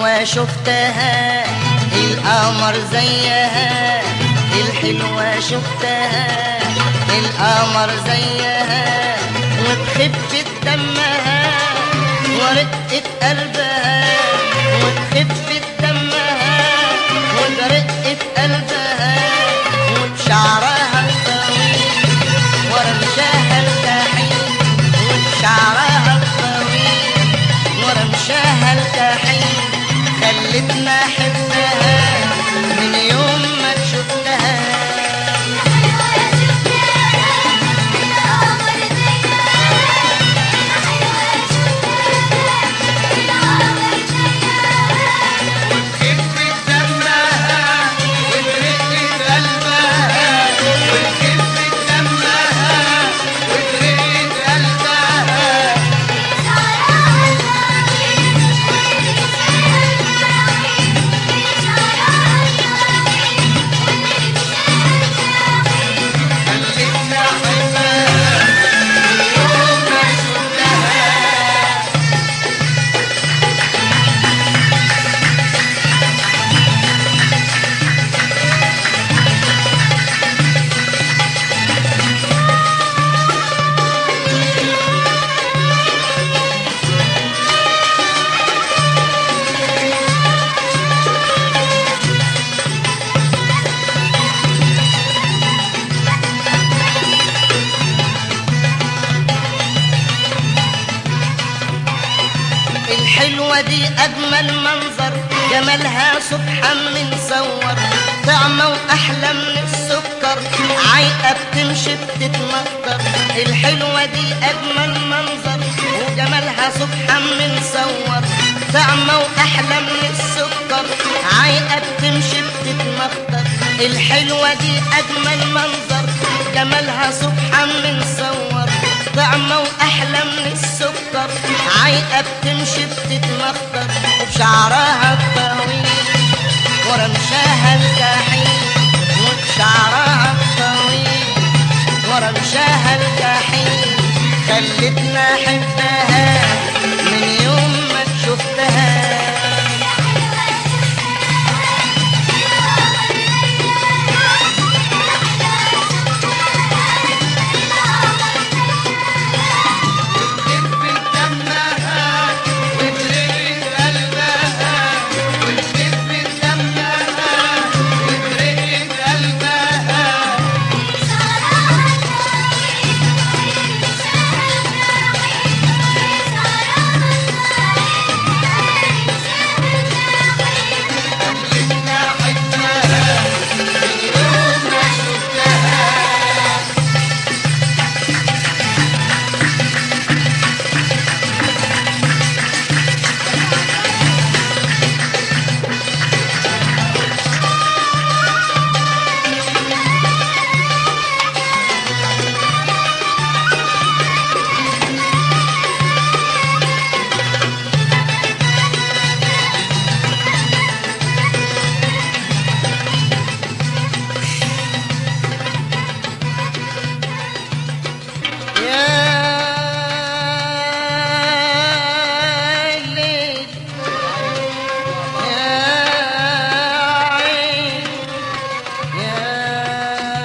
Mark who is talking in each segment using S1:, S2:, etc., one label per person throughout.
S1: الحلوة شفتها القمر زيها الحلوة شفتها القمر زيها وبخفة دمها ورقة قلبها وبخفة دمها وبرقة قلبها وبشعرها الطويل ورمشها الكحيل وبشعرها الطويل ورمشها الكحيل خلتنا احبها من يوم ما شفتها
S2: خفة دمها وبرقة قلبها وخفة دمها وبرقة قلبها خلتنا احبها من يوم ما شفتها
S1: الحلوة دي أجمل منظر جمالها سبحان من صور طعمة وأحلى من السكر عايقة بتمشي بتتمطر الحلوة دي أجمل منظر وجمالها سبحان من صور طعمة وأحلى من السكر عايقة بتمشي بتتمطر الحلوة دي أجمل منظر جمالها سبحان من صور طعمة وأحلى من السكر عايقة بتمشي بتتمخطر وبشعرها الطويل ورمشاها الكحيل وبشعرها الطويل ورمشاها الكحيل خلتنا أحبها من يوم ما شفتها
S2: خفة دمها وبرقة قلبها وخفة دمها وبرقة قلبها خلتنا احبها من يوم ما شفتها
S1: يا ليل يا عين يا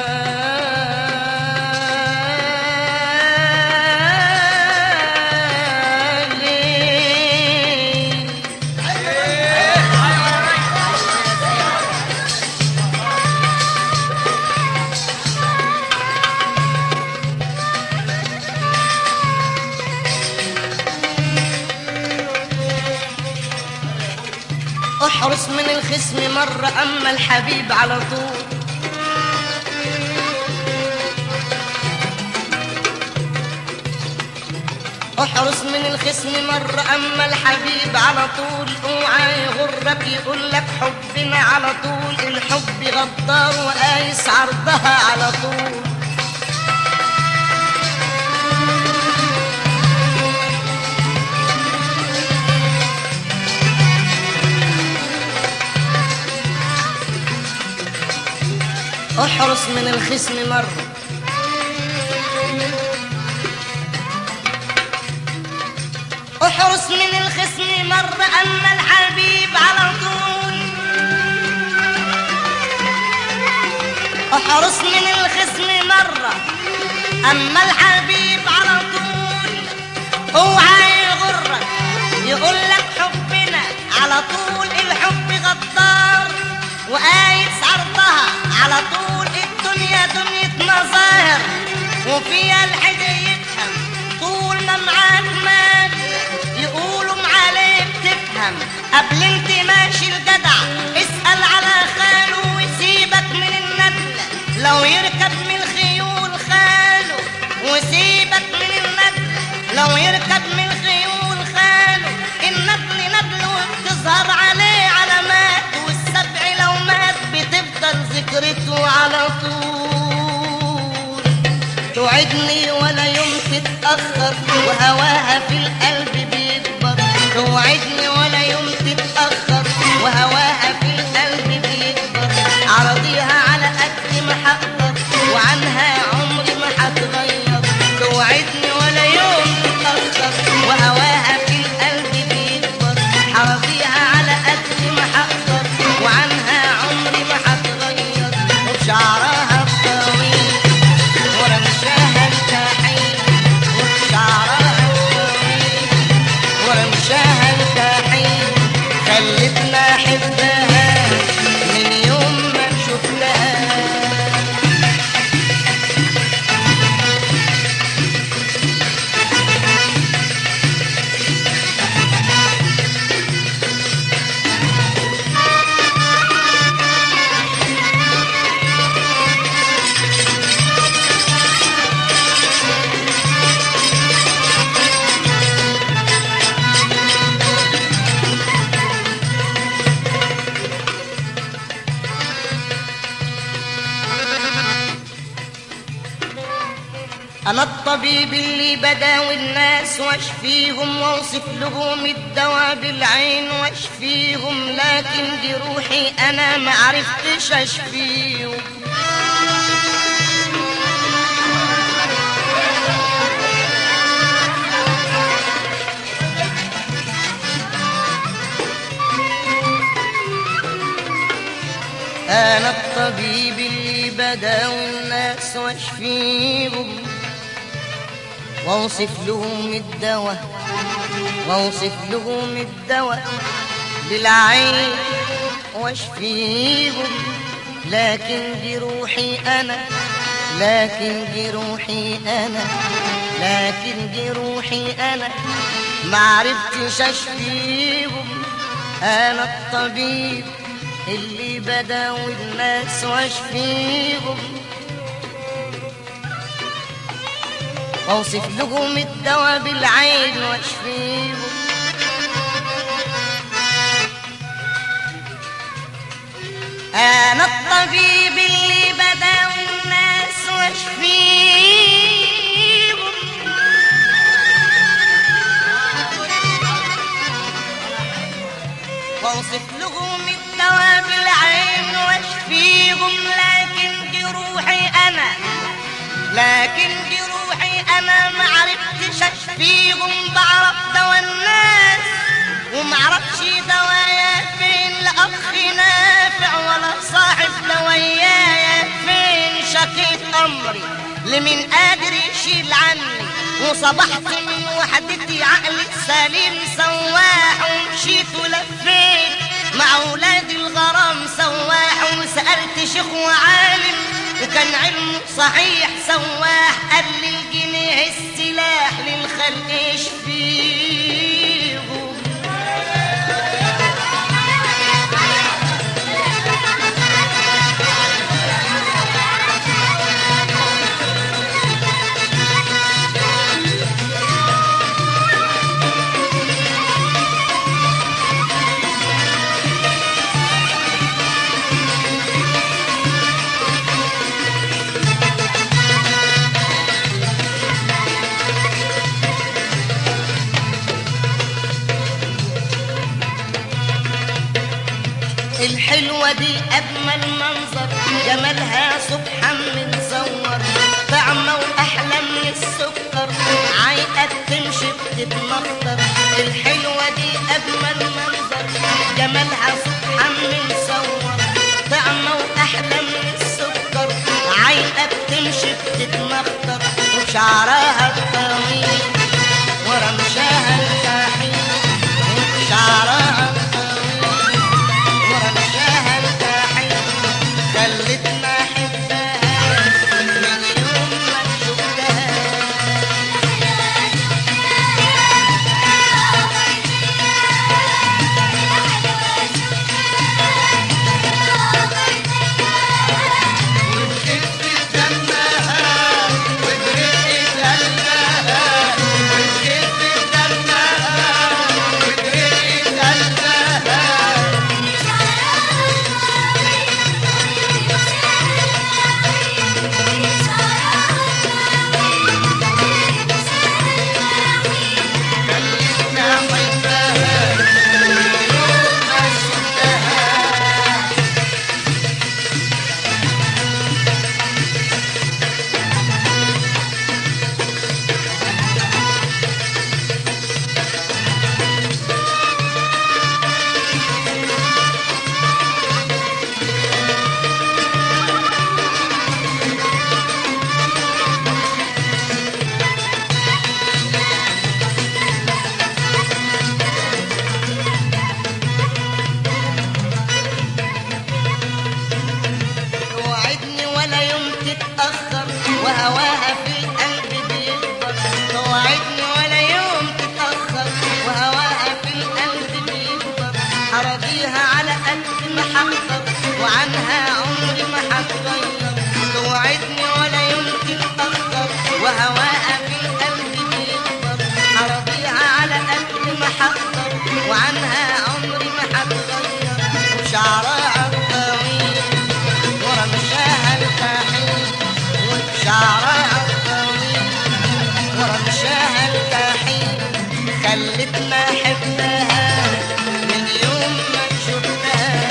S1: ليل احرص من الخصم مرة أما الحبيب على طول احرص من الخصم مرة أما الحبيب على طول اوعى يغرك يقول لك حبنا على طول الحب غدار وقايس عرضها على طول احرص من الخصم مرة احرص من الخصم مرة أما الحبيب احرص من الخصم مرة اما الحبيب على طول اوعى يغرك يقول لك حبنا على طول الحب غدار وقايس عرضها على طول الدنيا دنيا مظاهر وفيها الحد يفهم طول ما معاك مال يقولوا عليك تفهم قبل انت ماشي الجدع اسأل على خاله ويسيبك من الندل لو يركب من الخيول خاله وسيبك من الندل لو يركب من الخيول خاله الندل ندل وبتظهر عليه علامات والسبع لو مات بتفضل ذكرته على طول توعدني ولا يوم تتأخر وهواها في القلب بيكبر توعدني ولا يوم تتأخر وهواها في القلب بيكبر عرضيها على قد ما هقدر وعنها عمري ما هتغير توعدني ولا يوم تتأخر وهواها في القلب بيكبر عرضيها على قد ما هقدر وعنها عمري ما هتغير وبشعرها الطويل ورمشاها الكحيل وبشعرها الطويل ورمشاها الكحيل خلتنا احبها من يوم ما شفتها أنا الطبيب اللي بداوي الناس واشفيهم واوصف لهم الدواء بالعين واشفيهم لكن جروحي أنا ما عرفتش أشفيهم أنا الطبيب اللي بداوي الناس واشفيهم واوصف لهم الدواء واوصف لهم الدواء بالعين واشفيهم لكن جروحي انا لكن جروحي انا لكن جروحي انا ما عرفتش اشفيهم انا الطبيب اللي بداوي الناس واشفيهم واوصف لهم الدواء بالعين واشفيهم انا الطبيب اللي بداوي الناس واشفيهم واوصف لهم الدواء بالعين واشفيهم لكن جروحي انا لكن جروحي انا ما عرفتش اشفيهم بعرف دوا الناس وما عرفش دوايا فين لاخ نافع ولا صاحب دوايايا فين شكيت امري لمن قادر يشيل عني وصبحت من وحدتي عقلي سليم سواح ومشيت ولفيت مع ولاد الغرام سواح وسألت شيخ وعالم وكان علمه صحيح سواح قال لي الجنيه السلاح للخلق يشفيهم الحلوة دي أجمل منظر جمالها سبحان من صور طعمة وأحلى من السكر عايقة تمشي بتتمخطر الحلوة دي أجمل منظر جمالها سبحان من صور طعمة وأحلى من السكر حقدر وعنها عمري ما حتغير وبشعرها الطويل ورمشها الكحيل وبشعرها الطويل ورمشها الكحيل خلتنا احبها من يوم ما شفتها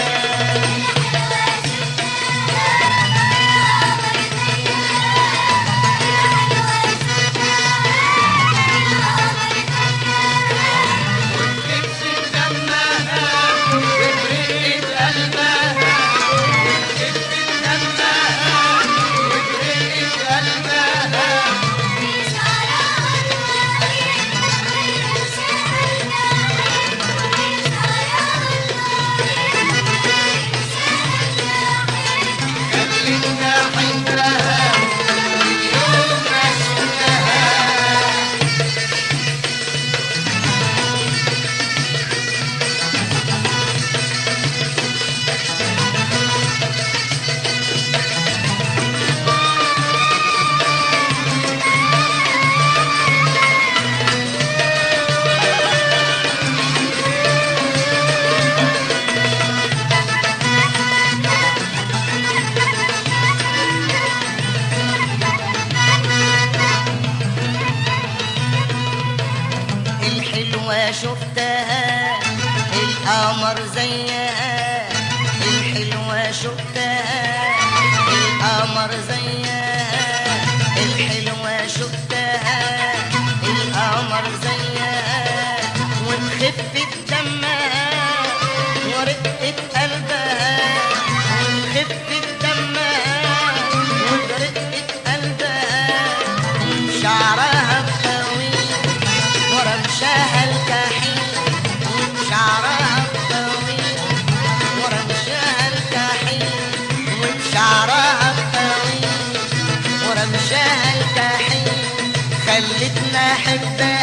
S2: وتكف دمها وبرقة قلبها وتكف دمها وبرقة قلبها خلتنا حبها من يوم ما شفتها
S1: الحلوة شفتها القمر زيها الحلوة شفتها القمر زيها الحلوة شفتها القمر زيها وخفة دمها ورقة قلبها وخفة دمها ورقة قلبها شعرها الطويل ورمشها الكحيل وبشعرها الطويل ورمشها الكحيل وبشعرها الطويل ورمشها الكحيل خلتنا حبها